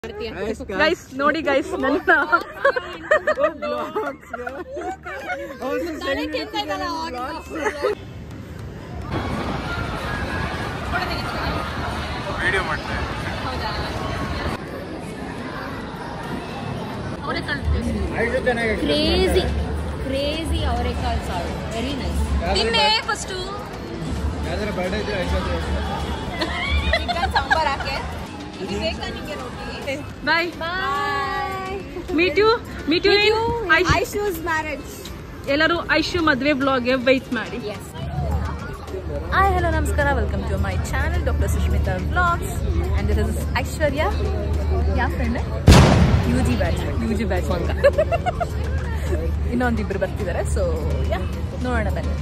guys ನೋಡಿ guys ನನ್ನ video ಮಾಡ್ತಾ ಕ್ರೇಜಿ ಕ್ರೇಜಿ ಅವರೆಕಾಳು ಸಾರು ವೆರಿ ನೈಸ್ ತಿನ್ನೆ ಫಸ್ಟು ಯಾವ್ದಾರ ಬರ್ಡೇ ಇದ್ರೆ ಐಶ್ವರ್ಯ ಚಿಕನ್ ಸಾಂಬಾರ್ ಹಾಕೆ ಇದು ಬೇಕಾ ನಿಮಗೆ ರೋಟಿ bye bye meet you meet you Aishu's marriage ಎಲ್ಲರೂ ಐಶು ಮದ್ವೆ ಬ್ಲಾಗ್ಗೆ ವೈಟ್ ಮಾಡಿ ಹಾಯ್ ಹಲೋ ನಮಸ್ಕಾರ welcome to my channel doctor Sushmita vlogs and this is Aishwarya ಯಾವ friend U G batch U G batch ಅಂತ ಇನ್ನೊಂದಿಬ್ರು ಬರ್ತಿದ್ದಾರೆ ಸೊ ಯಾ ನೋಡೋಣ ಬನ್ನಿ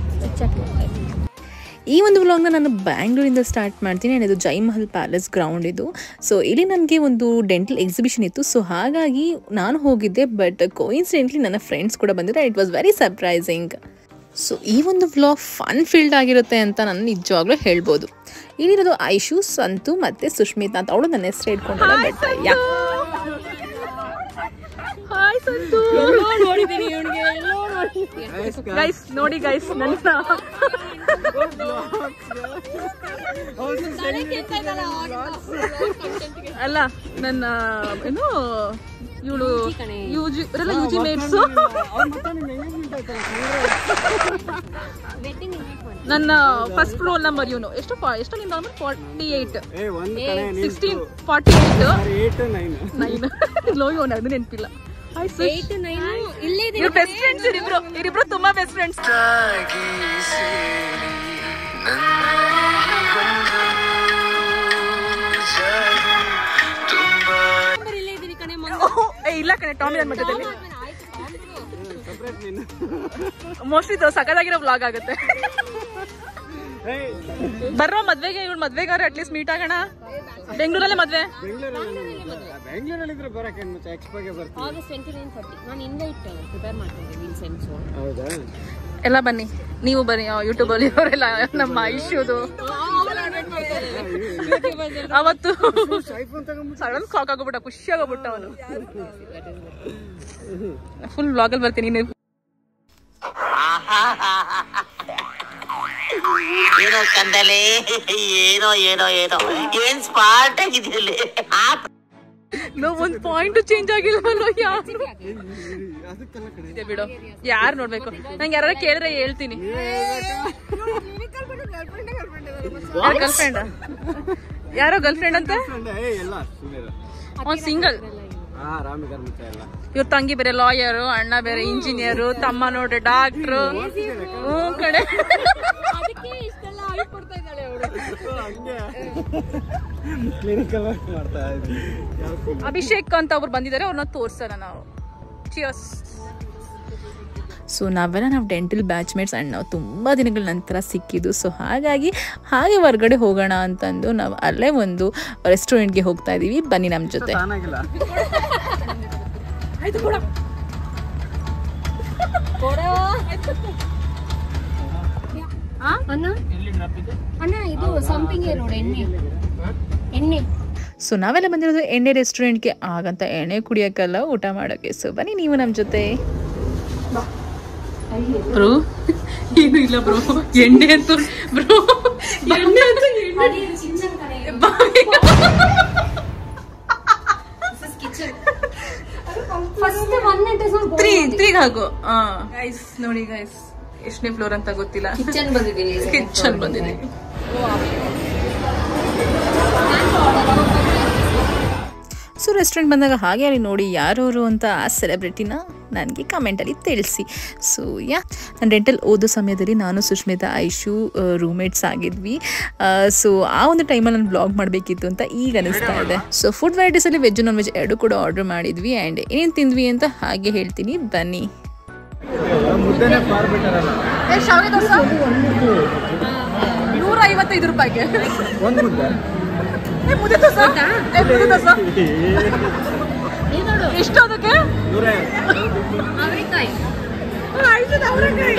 ಈ ಒಂದು ವ್ಲಾಗ್ನ ನಾನು ಬ್ಯಾಂಗ್ಳೂರಿಂದ ಸ್ಟಾರ್ಟ್ ಮಾಡ್ತೀನಿ ಆ್ಯಂಡ್ ಇದು ಜೈಮಹಲ್ ಪ್ಯಾಲೇಸ್ ಗ್ರೌಂಡ್ ಇದು ಸೊ ಇಲ್ಲಿ ನನಗೆ ಒಂದು ಡೆಂಟಲ್ ಎಕ್ಸಿಬಿಷನ್ ಇತ್ತು ಸೊ ಹಾಗಾಗಿ ನಾನು ಹೋಗಿದ್ದೆ ಬಟ್ ಕೋಇನ್ಸಿಡೆಂಟ್ಲಿ ನನ್ನ ಫ್ರೆಂಡ್ಸ್ ಕೂಡ ಬಂದಿದ್ದಾರೆ it was very surprising so ಈ ಒಂದು ವ್ಲಾಗ್ ಫನ್ ಫೀಲ್ಡ್ ಆಗಿರುತ್ತೆ ಅಂತ ನಾನು ನಿಜವಾಗ್ಲೂ ಹೇಳ್ಬೋದು ಇಲ್ಲಿರೋದು ಐಶು ಸಂತು ಮತ್ತು ಸುಷ್ಮಿತಾ ಅಂತ ಅವಳು ನನ್ನ ಹೆಸರು ಇಟ್ಕೊಂಡಾಳೆ ಬಟ್ ಯಾ ಹಾಯ್ ಸಂತು ನೋಡಿದ್ದೀನಿ ಇವನಿಗೆ ಗೈಸ್ ನೋಡಿ ಗೈಸ್ ನನ್ನ ಅಲ್ಲ ನನ್ನ ಏನು ಇವಳು ಯು ಜಿ ಇವರೆಲ್ಲ ಯು ಜಿ ಮೇಟ್ಸು ನನ್ನ ಫಸ್ಟ್ ರೋಲ್ ನಂಬರ್ ಇವನು ಎಷ್ಟು ಫಾ- ಎಷ್ಟು ನಿಂದ ಫಾರ್ಟಿ ಏಯ್ಟ್ ಏ ಒಂದ್ ಕಡೆ sixteen forty eight eight nine nine ಲೋ ಇವನು ಅದು ನೆನಪಿಲ್ಲ ಹಾಯ್ ಏಯ್ಟ್ ನೈನ್ ಇಲ್ಲೇ ಇದೆ ಇವ್ರು ಬೆಸ್ಟ್ ಫ್ರೆಂಡ್ಸ್ ಇವ್ರಿಬ್ರು ಇವ್ರಿಬ್ರು ತುಂಬಾ ಬೆಸ್ಟ್ ಫ್ರೆಂಡ್ಸ್ ಇಲ್ಲೇ ಇದೀನಿ ಕಣೆ ಏ ಇಲ್ಲ ಕಣೆ ಟಾಮಿ ನನ್ನ ಮಧ್ಯದಲ್ಲಿ ಮೋಸ್ಟ್ಲಿ ಸಕಲಾಗಿರೋ ವ್ಲಾಗ್ ಆಗುತ್ತೆ ಬರ್ರೋ ಮದ್ವೆಗೆ ಇವಳು ಮದ್ವೆಗಾರ ಅಟ್ಲೀಸ್ಟ್ ಮೀಟ್ ಆಗೋಣ ಬೆಂಗಳೂರಲ್ಲೇ ಮದ್ವೆ ಬೆಂಗಳೂರಲ್ಲಿ ಇದ್ರೆ ಬರಕ್ಕೆ ಮತ್ತೆ ಎಕ್ಸ್ಪೋಗೆ ಬರ್ತೀನಿ ಆಗಸ್ಟ್ ಟ್ವೆಂಟಿ ನೈನ್ ಫಾರ್ಟಿ ನಾನು ಇನ್ವೈಟ್ ಪ್ರಿಪೇರ್ ಮಾಡ್ತೀನಿ ವಿಲ್ ಸೆನ್ಸ್ ಹೌದಾ ಎಲ್ಲ ಬನ್ನಿ ನೀವು ಬನ್ನಿ ಯೂಟ್ಯೂಬ್ ಅಲ್ಲಿ ಅವರೆಲ್ಲ ನಮ್ಮ ಐಶ್ಯೂದು ಅವತ್ತು ಐಫೋನ್ ತಗೊಂಡ್ಬಿಟ್ಟು ಸಡನ್ ಸಾಕ್ ಆಗೋಗ್ಬಿಟ್ಟ ಖುಷಿ ಆಗೋಗ್ಬಿಟ್ಟ ಅವನು ಫುಲ್ ವ್ಲಾಗಲ್ಲಿ ಬರ್ತೀನಿ ನೀವು ಏನೋ ಕಂದಲೆ ಏನೋ ಏನೋ ಏನೋ ಏನ್ ಸ್ಮಾರ್ಟ್ ಆಗಿದೆಯಲ್ಲಿ ನೋ ಒಂದ್ ಪಾಯಿಂಟ್ ಚೇಂಜ್ ಆಗಿಲ್ವಲ್ಲ ಯಾರು ಅದಕ್ಕೆಲ್ಲ ಕಡೆ ಇದೆ ಬಿಡು ಯಾರು ನೋಡ್ಬೇಕು ನಂಗೆ ಯಾರು ಕೇಳಿದ್ರೆ ಹೇಳ್ತೀನಿ ಗರ್ಲ್ ಫ್ರೆಂಡ್ ಯಾರೋ ಗರ್ಲ್ ಫ್ರೆಂಡ್ ಅಂತ ಏ ಎಲ್ಲ ಸುಮ್ಮನೆ ಅವ್ನ್ ಸಿಂಗಲ್ ಹಾ ರಾಮಿಗರ್ ಮತ್ತೆ ಎಲ್ಲ ಇವ್ರ ತಂಗಿ ಬೇರೆ ಲಾಯರು ಅಣ್ಣ ಬೇರೆ ಇಂಜಿನಿಯರು ತಮ್ಮ ನೋಡ್ರೆ ಡಾಕ್ಟ್ರು ಹ್ಞೂ ಕಡೆ ಅದಕ್ಕೆ ಇಷ್ಟೆಲ್ಲ ಹೈಪ್ ಕೊಡ್ತಾ ಇದ್ದಾಳೆ ಅವಳು ಹಂಗೆ ಕ್ಲಿನಿಕಲ್ ಮಾಡ್ತಾ ಇದ್ದೀನಿ ಯಾವ ಅಭಿಷೇಕ್ ಅಂತ ಒಬ್ರು ಬಂದಿದ್ದಾರೆ ಅವ್ರನ್ನ ತೋರ್ಸೋಣ ನಾವು ಚಿಯರ್ಸ್ ಸೊ ನಾವೆಲ್ಲ ನಾವು ಡೆಂಟಲ್ ಬ್ಯಾಚ್ಮೇಟ್ಸ್ ಆ್ಯಂಡ್ ನಾವು ತುಂಬ ದಿನಗಳ ನಂತರ ಸಿಕ್ಕಿದ್ದು ಸೊ ಹಾಗಾಗಿ ಹಾಗೆ ಹೊರಗಡೆ ಹೋಗೋಣ ಅಂತಂದು ನಾವು ಅಲ್ಲೇ ಒಂದು ರೆಸ್ಟೋರೆಂಟ್ಗೆ ಹೋಗ್ತಾ ಇದ್ದೀವಿ ಬನ್ನಿ ನಮ್ಮ ಜೊತೆ ತಾನಾಗಿಲ್ಲ ಅಣ್ಣ ಅಣ್ಣ ಇದು ಸಂಪಿಗೆ ರೋಡ್ ಎಣ್ಣೆ ಎಣ್ಣೆ ಸೊ ನಾವೆಲ್ಲ ಬಂದಿರೋದು ಎಣ್ಣೆ ರೆಸ್ಟೋರೆಂಟ್ಗೆ ಆಗಂತ ಎಣ್ಣೆ ಕುಡಿಯೋಕ್ಕಲ್ಲ ಊಟ ಮಾಡೋಕ್ಕೆ ಸೊ ಬನ್ನಿ ನೀವು ನಮ್ಮ ಜೊತೆ ಬ್ರೋ ಏನು ಇಲ್ಲ ಬ್ರೋ ಎಣ್ಣೆ ಅಂತೂ ಬ್ರೋ ಎಣ್ಣೆ ಅಂತೂ ಫಸ್ಟ್ ಒನ್ ತ್ರೀ ತ್ರೀಗ್ ಹಾಕು ಹಾ ಗೈಸ್ ನೋಡಿ ಗೈಸ್ ಎಷ್ಟನೇ ಫ್ಲೋರ್ ಅಂತ ಗೊತ್ತಿಲ್ಲ ಕಿಚನ್ ಬಂದಿದ್ದೀವಿ ಕಿಚನ್ ಬಂದಿದೆ ಸೊ ರೆಸ್ಟೋರೆಂಟ್ ಬಂದಾಗ ಹಾಗೆ ಅಲ್ಲಿ ನೋಡಿ ಯಾರವರು ಅಂತ ಆ ಸೆಲೆಬ್ರಿಟಿನ ನನಗೆ ಕಮೆಂಟಲ್ಲಿ ತಿಳಿಸಿ ಸೊ ಯಾ ನಾನು ಡೆಂಟಲ್ ಓದೋ ಸಮಯದಲ್ಲಿ ನಾನು ಸುಷ್ಮಿತಾ ಐಶು ರೂಮೇಟ್ಸ್ ಆಗಿದ್ವಿ ಸೊ ಆ ಒಂದು ಟೈಮಲ್ಲಿ ನಾನು ಬ್ಲಾಗ್ ಮಾಡಬೇಕಿತ್ತು ಅಂತ ಈಗ ಅನಿಸ್ತಾ ಇದೆ ಸೊ ಫುಡ್ ವೆರೈಟೀಸಲ್ಲಿ ವೆಜ್ ನಾನ್ ವೆಜ್ ಎರಡು ಕೂಡ ಆರ್ಡರ್ ಮಾಡಿದ್ವಿ ಆ್ಯಂಡ್ ಏನೇನು ತಿಂದ್ವಿ ಅಂತ ಹಾಗೆ ಹೇಳ್ತೀನಿ ಬನ್ನಿ ಮುದ್ದೆನೆ ಫಾರ್ ಬೆಟರ್ ಅಲ್ಲ ಶಾವಿಗೆ ದೋಸೆ ನೂರ ಐವತ್ತೈದು ರೂಪಾಯಿಗೆ ಒಂದ್ ಮುದ್ದೆ ಏ, ಮುದ್ದೆ ದೋಸೆ ಏ, ಮುದ್ದೆ ದೋಸೆ ಎಷ್ಟು ಅದಕ್ಕೆ ನೂರ ಅವರೆಕಾಯಿ ಆಯ್ತು ಅವರೆಕಾಯಿ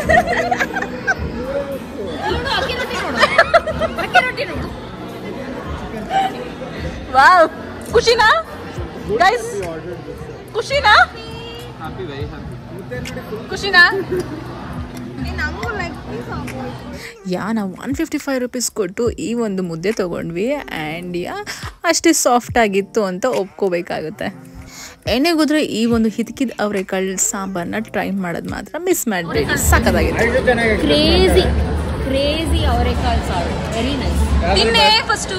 ನೋಡು ಅಕ್ಕಿ ರೊಟ್ಟಿ ನೋಡು ಅಕ್ಕಿ ರೊಟ್ಟಿ ನೋಡು ವಾವ್ ಖುಷಿನಾ ಗೈಸ್ ಖುಷಿನಾ ಹ್ಯಾಪಿ ವೆರಿ ಹ್ಯಾಪಿ ಖುಷಿನಾ ಯಾ ನಾವು ಒನ್ ಫಿಫ್ಟಿ ಫೈವ್ ರುಪೀಸ್ ಕೊಟ್ಟು ಈ ಒಂದು ಮುದ್ದೆ ತೊಗೊಂಡ್ವಿ ಆ್ಯಂಡ್ ಯಾ ಅಷ್ಟೇ ಸಾಫ್ಟ್ ಆಗಿತ್ತು ಅಂತ ಒಪ್ಕೋಬೇಕಾಗುತ್ತೆ ಎಣ್ಣೆಗೋದ್ರೆ ಈ ಒಂದು ಹಿದಕಿದ ಅವರೆಕಾಳು ಸಾಂಬಾರನ್ನ ಟ್ರೈ ಮಾಡೋದು ಮಾತ್ರ ಮಿಸ್ ಮಾಡಬೇಡಿ ಸಖತ್ತಾಗಿತ್ತು ಕ್ರೇಜಿ ಕ್ರೇಜಿ ಅವರೆಕಾಳು ಸಾರು ವೆರಿ ನೈಸ್ ತಿನ್ನೆ ಫಸ್ಟು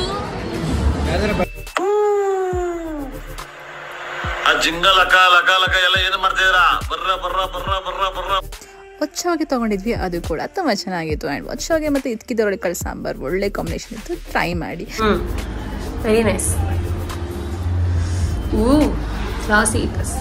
ಆ ಜಿಂಗ ಲಕ ಲಕ ಲಕ ಎಲ್ಲ ಏನು ಮಾಡ್ತಿದ್ದೀರಾ ಬರ್ರ ಬರ್ರ ಬರ್ರ ಬರ್ರ ಬರ್ರ ಒಚ್ಚವಾಗಿ ತೊಗೊಂಡಿದ್ವಿ ಅದು ಕೂಡ ತುಂಬ ಚೆನ್ನಾಗಿತ್ತು ಆ್ಯಂಡ್ ಒಚ್ಚವಾಗಿ ಮತ್ತು ಇದ್ಕಿದ ಅವರೆಕಾಳು ಸಾಂಬಾರು ಒಳ್ಳೆ ಕಾಂಬಿನೇಷನ್ ಇತ್ತು ಟ್ರೈ ಮಾಡಿ ವೆರಿ ನೈಸ್ ಊ ಕ್ಲಾಸಿ ಇಟ್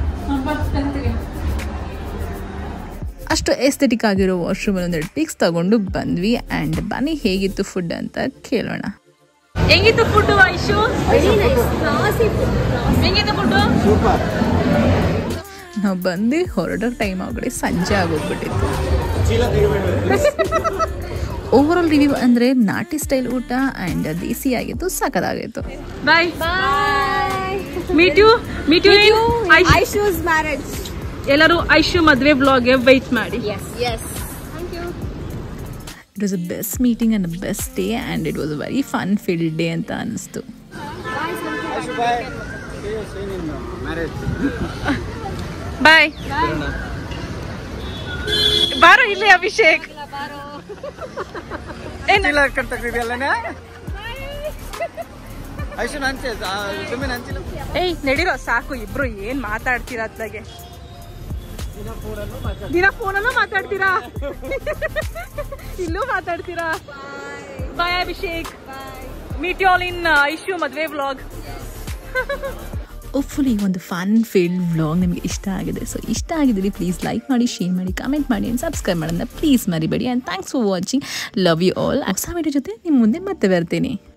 ಅಷ್ಟು ಎಸ್ಥೆಟಿಕ್ ಆಗಿರೋ ವಾಶ್ರೂಮ್ ಒಂದೆರಡು ಪಿಕ್ಸ್ ತಗೊಂಡು ಬಂದ್ವಿ ಆ್ಯಂಡ್ ಬನ್ನಿ ಹೇಗಿತ್ತು ಫುಡ್ ಅಂತ ಕೇಳೋಣ ಹೆಂಗಿತ್ತು food Aishu very nice classy ಹೆಂಗಿತ್ತು ಫುಡ್ ಸೂಪರ್ ನಾವು ಬಂದು ಹೊರಡೋ ಟೈಮ್ ಆಗಡೆ ಸಂಜೆ ಆಗೋಗ್ಬಿಟ್ಟಿತ್ತು ಚೀಲ ತೆಗಿಬೇಡಿ ಓವರ್ ಆಲ್ ರಿವ್ಯೂ ಅಂದರೆ ನಾಟಿ ಸ್ಟೈಲ್ ಊಟ ಆ್ಯಂಡ್ ದೇಸಿ ಆಗಿತ್ತು ಸಖತ್ತಾಗಿತ್ತು bye meet you meet you Aishu's marriage ಎಲ್ಲರೂ ಐಶು ಮದ್ವೆ ಬ್ಲಾಗ್ಗೆ ವೈಟ್ ಮಾಡಿ yes it was a best meeting and best day and it was a very fun filled day ಅಂತ ಅನಿಸ್ತು Aishu bye seen in marriage bye ಬಾರೋ ಇಲ್ಲಿ ಅಭಿಷೇಕ್ ಚೀಲ ಕಟ್ಟಾಗ್ತಿದೆಯಲ್ಲನೇ ಐಶು ನಂಚೆ ಸುಮ್ಮನೆ ನಂಚಿಲ್ಲ ಏಯ್ ನಡೀರೋ ಸಾಕು ಇಬ್ರು ಏನ್ ಮಾತಾಡ್ತೀರಾ ಅತ್ಲಾಗೆ ದಿನ ಫೋನಲ್ಲೂ ಮಾತಾಡ್ತೀರಾ ಇಲ್ಲೂ ಮಾತಾಡ್ತೀರಾ bye Abhishek meet all in Aishu ಮದ್ವೆ ವ್ಲಾಗ್ ಹೋಪ್ಫುಲಿ ಈ ಒಂದು ಫನ್ ಫೀಲ್ಡ್ ವ್ಲಾಗ್ ನಿಮಗೆ ಇಷ್ಟ ಆಗಿದೆ ಸೊ ಇಷ್ಟ ಆಗಿದ್ರೆ ಪ್ಲೀಸ್ ಲೈಕ್ ಮಾಡಿ ಶೇರ್ ಮಾಡಿ ಕಮೆಂಟ್ ಮಾಡಿ ಆ್ಯಂಡ್ ಸಬ್ಸ್ಕ್ರೈಬ್ ಮಾಡೋದನ್ನ ಪ್ಲೀಸ್ ಮರಿಬೇಡಿ and thanks for watching love you all ಹೊಸ ವಿಡಿಯೋ ಜೊತೆ ನಿಮ್ಮ ಮುಂದೆ ಮತ್ತೆ ಬರ್ತೀನಿ